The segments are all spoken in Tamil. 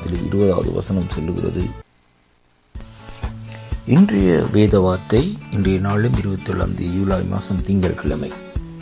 அதிகாரத்தில் இருபதாவது வசனம் சொல்லுகிறது இன்றைய வேத வார்த்தை இன்றைய நாளும் இருபத்தி ஏழாம் தேதி ஜூலை மாதம் திங்கட்கிழமை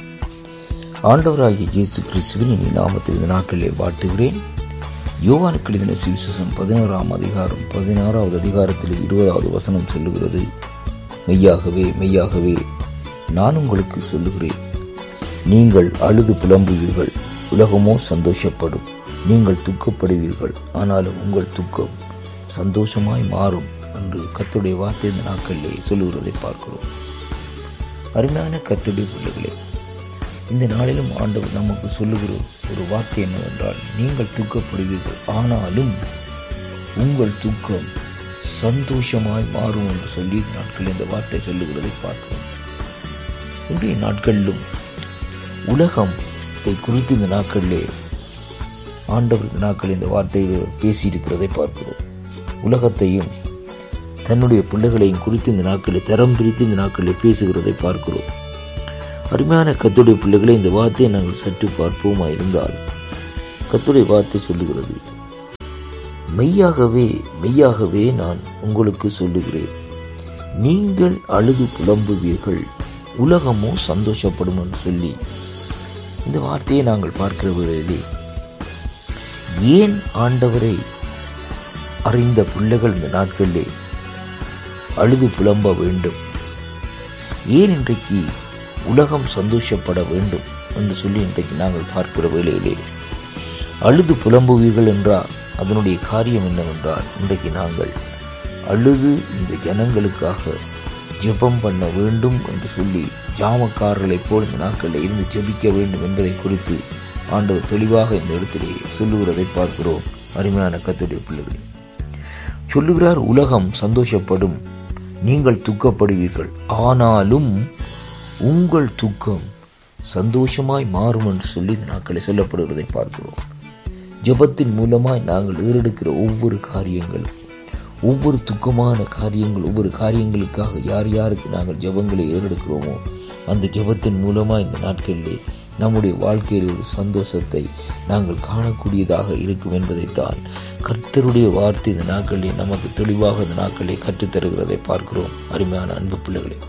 ஆண்டவராகிய இயேசு கிறிஸ்துவின் இனி நாமத்தில் இந்த நாட்களிலே வாழ்த்துகிறேன் யோவானுக்கு எழுதின சுவிசேஷம் பதினோராம் அதிகாரம் பதினாறாவது அதிகாரத்தில் இருபதாவது வசனம் சொல்லுகிறது மெய்யாகவே மெய்யாகவே நான் உங்களுக்கு சொல்லுகிறேன் நீங்கள் அழுது புலம்புவீர்கள் உலகமோ சந்தோஷப்படும் நீங்கள் துக்கப்படுவீர்கள் ஆனாலும் உங்கள் துக்கம் சந்தோஷமாய் மாறும் என்று கத்துடைய வார்த்தை இந்த நாட்களிலே சொல்லுகிறதை பார்க்கிறோம் அருமையான கத்துடைய பிள்ளைகளே இந்த நாளிலும் ஆண்டவர் நமக்கு சொல்லுகிற ஒரு வார்த்தை என்னவென்றால் நீங்கள் துக்கப்படுவீர்கள் ஆனாலும் உங்கள் துக்கம் சந்தோஷமாய் மாறும் என்று சொல்லி இந்த நாட்களில் இந்த வார்த்தை சொல்லுகிறதை பார்க்கிறோம் இன்றைய நாட்களிலும் உலகத்தை குறித்து இந்த நாட்களிலே ஆண்டவர் இந்த நாட்களில் இந்த வார்த்தையை பேசியிருக்கிறதை பார்க்கிறோம் உலகத்தையும் தன்னுடைய பிள்ளைகளையும் குறித்து இந்த நாட்களில் தரம் பிரித்து இந்த நாட்களில் பேசுகிறதை பார்க்கிறோம் அருமையான கத்துடைய பிள்ளைகளை இந்த வார்த்தையை நாங்கள் சற்று பார்ப்போமா இருந்தால் கத்துடைய வார்த்தை சொல்லுகிறது மெய்யாகவே மெய்யாகவே நான் உங்களுக்கு சொல்லுகிறேன் நீங்கள் அழுது புலம்புவீர்கள் உலகமோ சந்தோஷப்படும் என்று சொல்லி இந்த வார்த்தையை நாங்கள் பார்க்கிற வேளையிலே ஏன் ஆண்டவரை அறிந்த பிள்ளைகள் இந்த நாட்களிலே அழுது புலம்ப வேண்டும் ஏன் இன்றைக்கு உலகம் சந்தோஷப்பட வேண்டும் என்று சொல்லி இன்றைக்கு நாங்கள் பார்க்கிற வேளையிலே அழுது புலம்புவீர்கள் என்றால் அதனுடைய காரியம் என்னவென்றால் இன்றைக்கு நாங்கள் அழுது இந்த ஜனங்களுக்காக ஜெபம் பண்ண வேண்டும் என்று சொல்லி ஜாமக்காரர்களைப் போல் இந்த நாட்களில் இருந்து ஜெபிக்க வேண்டும் என்பதை குறித்து ஆண்டவர் தெளிவாக இந்த இடத்திலே சொல்லுகிறதை பார்க்கிறோம் அருமையான கத்துடைய பிள்ளைகளே சொல்லுகிறார் உலகம் சந்தோஷப்படும் நீங்கள் துக்கப்படுவீர்கள் ஆனாலும் உங்கள் துக்கம் சந்தோஷமாய் மாறும் என்று சொல்லி இந்த நாட்களை சொல்லப்படுவதை பார்க்கிறோம் ஜபத்தின் மூலமாய் நாங்கள் ஏறெடுக்கிற ஒவ்வொரு காரியங்கள் ஒவ்வொரு துக்கமான காரியங்கள் ஒவ்வொரு காரியங்களுக்காக யார் யாருக்கு நாங்கள் ஜபங்களை ஏறெடுக்கிறோமோ அந்த ஜபத்தின் மூலமாக இந்த நாட்களிலே நம்முடைய வாழ்க்கையில் ஒரு சந்தோஷத்தை நாங்கள் காணக்கூடியதாக இருக்கும் என்பதைத்தான் கர்த்தருடைய வார்த்தை இந்த நாட்களிலே நமக்கு தெளிவாக இந்த நாட்களிலே கற்றுத்தருகிறதை பார்க்கிறோம் அருமையான அன்பு பிள்ளைகளே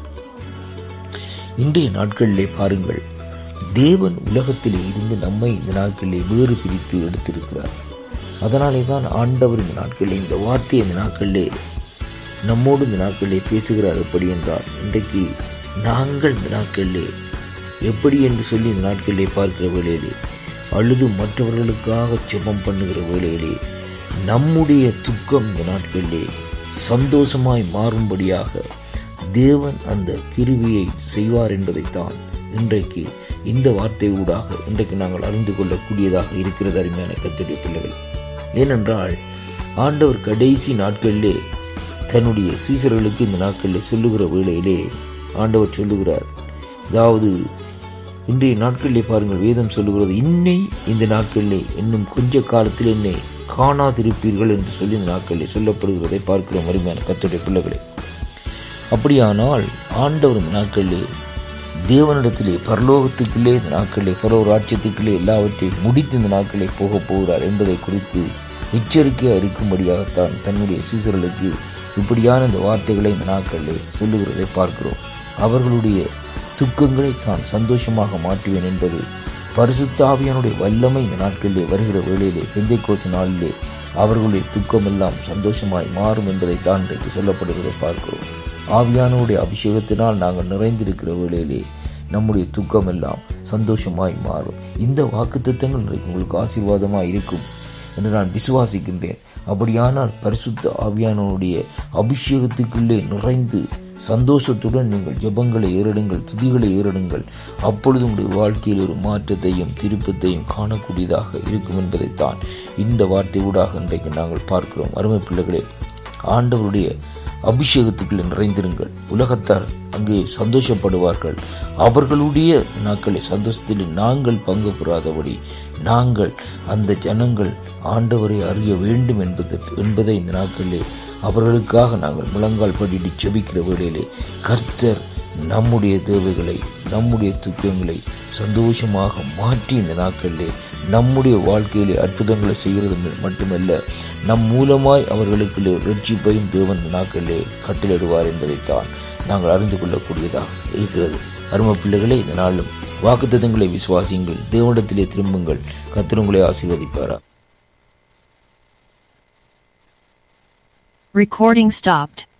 இன்றைய நாட்களிலே பாருங்கள் தேவன் உலகத்திலே இருந்து நம்மை இந்த நாட்களிலே வேறு பிரித்து எடுத்திருக்கிறார் அதனாலே தான் ஆண்டவர் இந்த நாட்களிலே இந்த வார்த்தையை இந்த நாட்களிலே நம்மோடு இந்த நாட்களிலே பேசுகிறார் எப்படி என்றால் இன்றைக்கு நாங்கள் இந்த நாட்களிலே எப்படி என்று சொல்லி இந்த நாட்களிலே பார்க்கிற வேளையிலே அழுது மற்றவர்களுக்காக ஜெபம் பண்ணுகிற வேளையிலே நம்முடைய துக்கம் இந்த நாட்களிலே சந்தோஷமாய் மாறும்படியாக தேவன் அந்த கிருவியை செய்வார் என்பதைத்தான் இன்றைக்கு இந்த வார்த்தை ஊடாக இன்றைக்கு நாங்கள் அறிந்து கொள்ளக்கூடியதாக இருக்கிறது அருமையான கத்துடைய பிள்ளைகள் ஏனென்றால் ஆண்டவர் கடைசி நாட்களிலே தன்னுடைய சீசர்களுக்கு இந்த நாட்களிலே சொல்லுகிற வேளையிலே ஆண்டவர் சொல்லுகிறார் அதாவது இன்றைய நாட்களிலே பாருங்கள் வேதம் சொல்லுகிறது இன்னை இந்த நாட்களிலே இன்னும் கொஞ்ச காலத்தில் என்னை காணாதிருப்பீர்கள் என்று சொல்லி இந்த நாட்களிலே சொல்லப்படுகிறதை பார்க்கிறோம் அருமையான கத்துடைய பிள்ளைகளே அப்படியானால் ஆண்டவர் இந்த நாட்களிலே தேவனிடத்திலே பரலோகத்துக்குள்ளே இந்த நாட்களிலே பரவ ராட்சியத்துக்குள்ளே எல்லாவற்றையும் முடித்து இந்த நாட்களே போகப் போகிறார் என்பதை குறித்து எச்சரிக்கையாக இருக்கும்படியாகத்தான் தன்னுடைய சீசர்களுக்கு இப்படியான இந்த வார்த்தைகளை இந்த நாட்களிலே சொல்லுகிறதை பார்க்கிறோம் அவர்களுடைய துக்கங்களை தான் சந்தோஷமாக மாற்றுவேன் என்பது பரிசுத்தாவியனுடைய வல்லமை இந்த நாட்களிலே வருகிற வேளையிலே பெந்தை கோச நாளிலே அவர்களுடைய துக்கமெல்லாம் சந்தோஷமாய் மாறும் என்பதை தான் இன்றைக்கு சொல்லப்படுவதை பார்க்கிறோம் ஆவியானுடைய அபிஷேகத்தினால் நாங்கள் நிறைந்திருக்கிற வேளையிலே நம்முடைய துக்கம் எல்லாம் சந்தோஷமாய் மாறும் இந்த வாக்கு தத்தங்கள் இன்றைக்கு உங்களுக்கு ஆசீர்வாதமாக இருக்கும் என்று நான் விசுவாசிக்கின்றேன் அப்படியானால் பரிசுத்த ஆவியானுடைய அபிஷேகத்துக்குள்ளே நிறைந்து சந்தோஷத்துடன் நீங்கள் ஜெபங்களை ஏறிடுங்கள் துதிகளை ஏறிடுங்கள் அப்பொழுது உங்களுடைய வாழ்க்கையில் ஒரு மாற்றத்தையும் திருப்பத்தையும் காணக்கூடியதாக இருக்கும் என்பதைத்தான் இந்த வார்த்தை ஊடாக இன்றைக்கு நாங்கள் பார்க்கிறோம் அருமை பிள்ளைகளே ஆண்டவருடைய அபிஷேகத்துக்குள்ளே நிறைந்திருங்கள் உலகத்தார் அங்கே சந்தோஷப்படுவார்கள் அவர்களுடைய நாட்களை சந்தோஷத்தில் நாங்கள் பங்கு பெறாதபடி நாங்கள் அந்த ஜனங்கள் ஆண்டவரை அறிய வேண்டும் என்பது என்பதை இந்த நாட்களிலே அவர்களுக்காக நாங்கள் முழங்கால் படிட்டு செபிக்கிற வேளையிலே கர்த்தர் நம்முடைய தேவைகளை நம்முடைய துக்கங்களை சந்தோஷமாக மாற்றி இந்த நாட்களிலே நம்முடைய வாழ்க்கையிலே அற்புதங்களை செய்கிறது மட்டுமல்ல நம் மூலமாய் அவர்களுக்கு ரட்சிப்பையும் தேவன் இந்த நாட்களிலே கட்டளிடுவார் என்பதைத்தான் நாங்கள் அறிந்து கொள்ளக்கூடியதாக இருக்கிறது அரும பிள்ளைகளே இந்த நாளும் வாக்குத்தத்தங்களை விசுவாசியுங்கள் தேவனிடத்திலே திரும்புங்கள் கத்திரங்களை ஆசீர்வதிப்பாரா Recording stopped.